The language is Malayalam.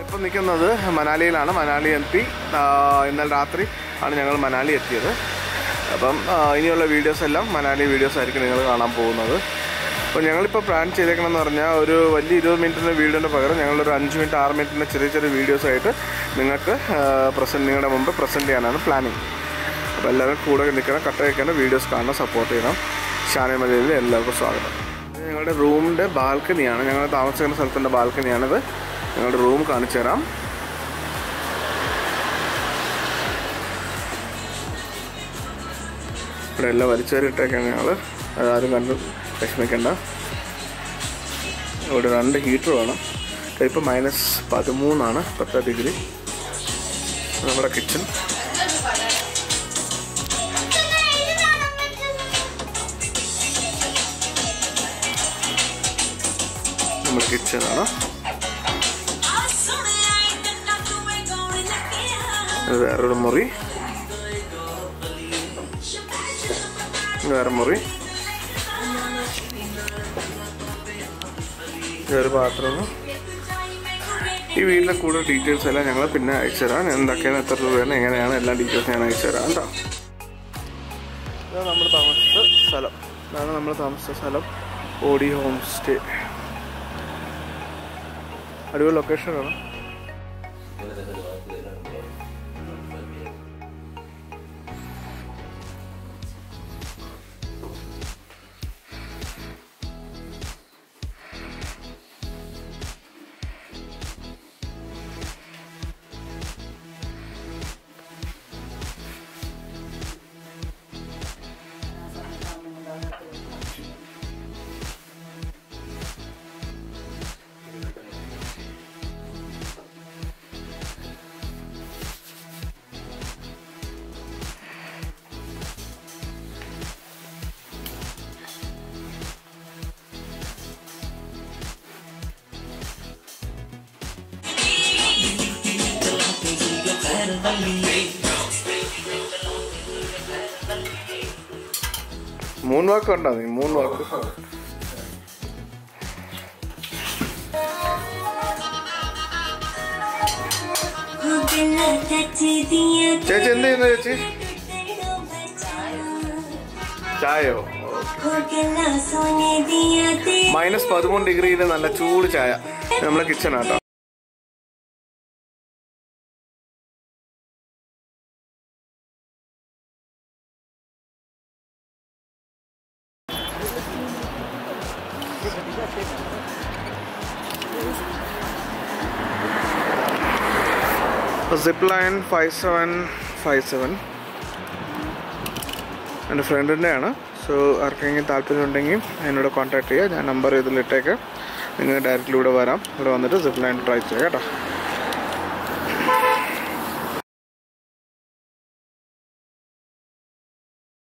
ഇപ്പം നിൽക്കുന്നത് മനാലിയിലാണ് മനാലി എത്തി ഇന്നലെ രാത്രി ആണ് ഞങ്ങൾ മനാലി എത്തിയത് അപ്പം ആ, ഇനിയുള്ള വീഡിയോസ് എല്ലാം മനാലി വീഡിയോസ് ആയിരിക്കും നിങ്ങൾ കാണാൻ പോകുന്നത് അപ്പോൾ ഞങ്ങളിപ്പോൾ പ്ലാൻ ചെയ്തേക്കണമെന്ന് പറഞ്ഞാൽ ഒരു വലിയ ഇരുപത് മിനിറ്റിൻ്റെ വീഡിയോൻ്റെ പകരം ഞങ്ങളൊരു അഞ്ച് മിനിറ്റ് ആറ് മിനിറ്റിൻ്റെ ചെറിയ ചെറിയ വീഡിയോസ് ആയിട്ട് നിങ്ങൾക്ക് പ്രസൻറ്റ് നിങ്ങളുടെ മുമ്പ് പ്രസൻറ്റ് ചെയ്യാനാണ് പ്ലാനിങ് അപ്പോൾ എല്ലാവരും കൂടെ നിൽക്കണം കട്ട വയ്ക്കണം വീഡിയോസ് കാണണം സപ്പോർട്ട് ചെയ്യണം ഷാനി മലയിൽ എല്ലാവർക്കും സ്വാഗതം ഇത് ഞങ്ങളുടെ റൂമിൻ്റെ ബാൽക്കണിയാണ് ഞങ്ങൾ താമസിക്കുന്ന സ്ഥലത്തിൻ്റെ ബാൽക്കണിയാണിത് ഞങ്ങളുടെ റൂം കാണിച്ചു തരാം ഇവിടെ എല്ലാം വലിച്ചേറിയിട്ടൊക്കെയാണ് ഞങ്ങൾ അതാരും കണ്ട് വിഷമിക്കണ്ട ഇവിടെ രണ്ട് ഹീറ്റർ വേണം ഇപ്പോൾ മൈനസ് പതിമൂന്നാണ് പത്ത് ഡിഗ്രി നമ്മുടെ കിച്ചൺ നമ്മുടെ കിച്ചണാണ് ഇത് വേറൊരു മുറി വേറെ മുറി ഇതൊരു ബാത്റൂം ഈ വീട്ടിലെ കൂടുതൽ ഡീറ്റെയിൽസ് എല്ലാം ഞങ്ങൾ പിന്നെ അയച്ചു തരാം എന്തൊക്കെയാണ് എത്ര രൂപയാണ് എങ്ങനെയാണ് എല്ലാ ഡീറ്റെയിൽസ് ഞാൻ അയച്ചു തരാം കേട്ടോ ഇതാണ് നമ്മൾ താമസിച്ച സ്ഥലം ഇതാണ് നമ്മൾ താമസിച്ച സ്ഥലം ഓടി ഹോം സ്റ്റേ അടിപൊളി ലൊക്കേഷനാണ് മൂന്ന് വാക്ക് ഉണ്ടോ നീ മൂന്ന് വാക്ക് ചേച്ചി എന്ത് ചെയ്യുന്നു ചേച്ചി ചായയോ മൈനസ് പതിമൂന്ന് ഡിഗ്രിയിൽ നല്ല ചൂട് ചായ നമ്മളെ കിച്ചണാട്ടോ sip line five seven five seven എൻ്റെ ഫ്രണ്ടിൻ്റെയാണ് സോ ആർക്കെങ്കിലും താല്പര്യമുണ്ടെങ്കിൽ എന്നോട് കോൺടാക്ട് ചെയ്യുക ഞാൻ നമ്പർ ഇതിലിട്ടേക്ക് നിങ്ങൾ ഡയറക്റ്റ്ലി ഇവിടെ വരാം ഇവിടെ വന്നിട്ട് സിപ്പ് ലൈൻ ട്രൈ ചെയ്യാം കേട്ടോ